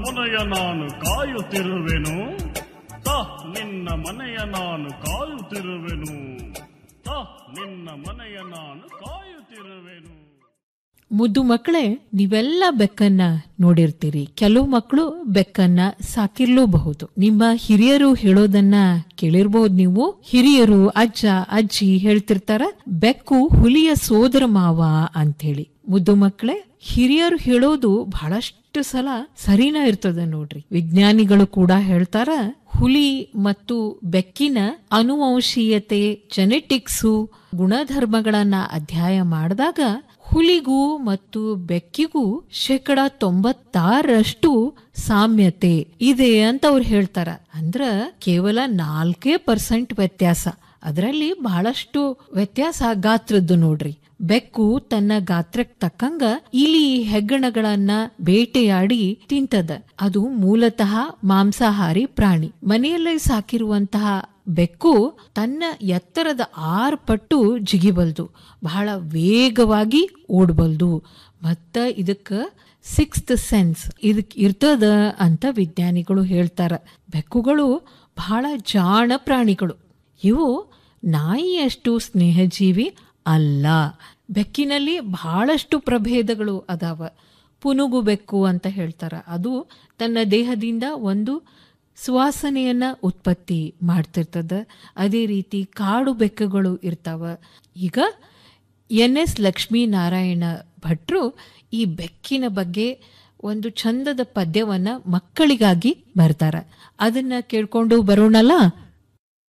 ಮನೆಯ ನಾನು ಕಾಯುತ್ತಿರುವೆನು ತಾ ನಿನ್ನ ಮನೆಯ ನಾನು ಕಾಯುತ್ತಿರುವೆನು ತಾ ನಿನ್ನ ಮನೆಯ ನಾನು ಕಾಯುತ್ತಿರುವೆನು ಮುದ್ದು ಮಕ್ಕಳೇ ನೀವೆಲ್ಲ ಬೆಕ್ಕನ್ನ ನೋಡಿರ್ತೀರಿ ಕೆಲವು ಮಕ್ಕಳು ಬೆಕ್ಕನ್ನ ಸಾಕಿರ್ಲೂಬಹುದು ನಿಮ್ಮ ಹಿರಿಯರು ಹೇಳೋದನ್ನ ಕೇಳಿರ್ಬಹುದು ನೀವು ಹಿರಿಯರು ಅಜ್ಜ ಅಜ್ಜಿ ಹೇಳ್ತಿರ್ತಾರ ಬೆಕ್ಕು ಹುಲಿಯ ಸೋದರ ಮಾವ ಅಂಥೇಳಿ ಮುದ್ದು ಮಕ್ಕಳೇ ಹಿರಿಯರು ಹೇಳೋದು ಬಹಳಷ್ಟು ಸಲ ಸರಿನ ಇರ್ತದ ನೋಡ್ರಿ ವಿಜ್ಞಾನಿಗಳು ಕೂಡ ಹೇಳ್ತಾರ ಹುಲಿ ಮತ್ತು ಬೆಕ್ಕಿನ ಅನುವಂಶೀಯತೆ ಜೆನೆಟಿಕ್ಸು ಗುಣಧರ್ಮಗಳನ್ನ ಅಧ್ಯಯನ ಮಾಡಿದಾಗ ಹುಲಿಗೂ ಮತ್ತು ಬೆಕ್ಕಿಗೂ ಶೇಕಡ ತೊಂಬತ್ತಾರರಷ್ಟು ಸಾಮ್ಯತೆ ಇದೆ ಅಂತ ಅವ್ರು ಹೇಳ್ತಾರ ಅಂದ್ರ ಕೇವಲ ನಾಲ್ಕೇ ಪರ್ಸೆಂಟ್ ವ್ಯತ್ಯಾಸ ಅದರಲ್ಲಿ ಬಹಳಷ್ಟು ವ್ಯತ್ಯಾಸ ಗಾತ್ರದ್ದು ನೋಡ್ರಿ ಬೆಕ್ಕು ತನ್ನ ಗಾತ್ರಕ್ಕೆ ತಕ್ಕಂಗ ಇಲಿ ಹೆಗ್ಗಣಗಳನ್ನ ಬೇಟೆಯಾಡಿ ತಿಂತದ ಅದು ಮೂಲತಃ ಮಾಂಸಾಹಾರಿ ಪ್ರಾಣಿ ಮನೆಯಲ್ಲೇ ಸಾಕಿರುವಂತಹ ಬೆಕ್ಕು ತನ್ನ ಎತ್ತರದ ಆರು ಪಟ್ಟು ಜಿಗಿಬಲ್ದು ಬಹಳ ವೇಗವಾಗಿ ಓಡಬಲ್ದು ಮತ್ತ ಇದಕ್ಕ ಸಿಕ್ಸ್ತ್ ಸೆನ್ಸ್ ಇದಕ್ ಇರ್ತದ ಅಂತ ವಿಜ್ಞಾನಿಗಳು ಹೇಳ್ತಾರ ಬೆಕ್ಕುಗಳು ಬಹಳ ಜಾಣ ಪ್ರಾಣಿಗಳು ಇವು ನಾಯಿಯಷ್ಟು ಸ್ನೇಹಜೀವಿ ಅಲ್ಲ ಬೆಕ್ಕಿನಲ್ಲಿ ಬಹಳಷ್ಟು ಪ್ರಭೇದಗಳು ಅದಾವ ಪುನುಗು ಬೆಕ್ಕು ಅಂತ ಹೇಳ್ತಾರ ಅದು ತನ್ನ ದೇಹದಿಂದ ಒಂದು ಸುವಾಸನೆಯನ್ನ ಉತ್ಪತ್ತಿ ಮಾಡ್ತಿರ್ತದ ಅದೇ ರೀತಿ ಕಾಡು ಬೆಕ್ಕುಗಳು ಇರ್ತಾವ ಈಗ ಎನ್ ಎಸ್ ಲಕ್ಷ್ಮೀನಾರಾಯಣ ಭಟ್ರು ಈ ಬೆಕ್ಕಿನ ಬಗ್ಗೆ ಒಂದು ಚಂದದ ಪದ್ಯವನ್ನ ಮಕ್ಕಳಿಗಾಗಿ ಬರ್ತಾರ ಅದನ್ನ ಕೇಳ್ಕೊಂಡು ಬರೋಣಲ್ಲ